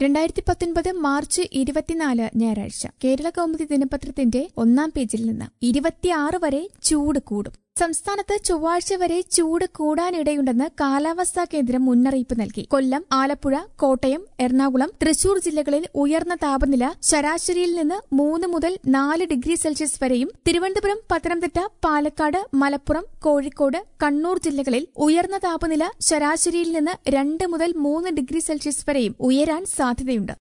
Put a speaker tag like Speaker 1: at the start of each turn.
Speaker 1: രണ്ടായിരത്തി പത്തൊൻപത് മാർച്ച് ഇരുപത്തിനാല് ഞായറാഴ്ച കേരള കൗമുദി ദിനപത്രത്തിന്റെ ഒന്നാം പേജിൽ നിന്ന് ഇരുപത്തിയാറ് വരെ ചൂട് കൂടും സംസ്ഥാനത്ത് ചൊവ്വാഴ്ച വരെ ചൂട് കൂടാനിടയുണ്ടെന്ന് കാലാവസ്ഥാ കേന്ദ്രം മുന്നറിയിപ്പ് നൽകി കൊല്ലം ആലപ്പുഴ കോട്ടയം എറണാകുളം തൃശൂർ ജില്ലകളിൽ ഉയർന്ന താപനില ശരാശരിയിൽ നിന്ന് മൂന്ന് മുതൽ നാല് ഡിഗ്രി സെൽഷ്യസ് വരെയും തിരുവനന്തപുരം പത്തനംതിട്ട പാലക്കാട് മലപ്പുറം കോഴിക്കോട് കണ്ണൂർ ജില്ലകളിൽ ഉയർന്ന താപനില ശരാശരിയിൽ നിന്ന് രണ്ട് മുതൽ മൂന്ന് ഡിഗ്രി സെൽഷ്യസ് വരെയും ഉയരാൻ സാധ്യതയുണ്ട്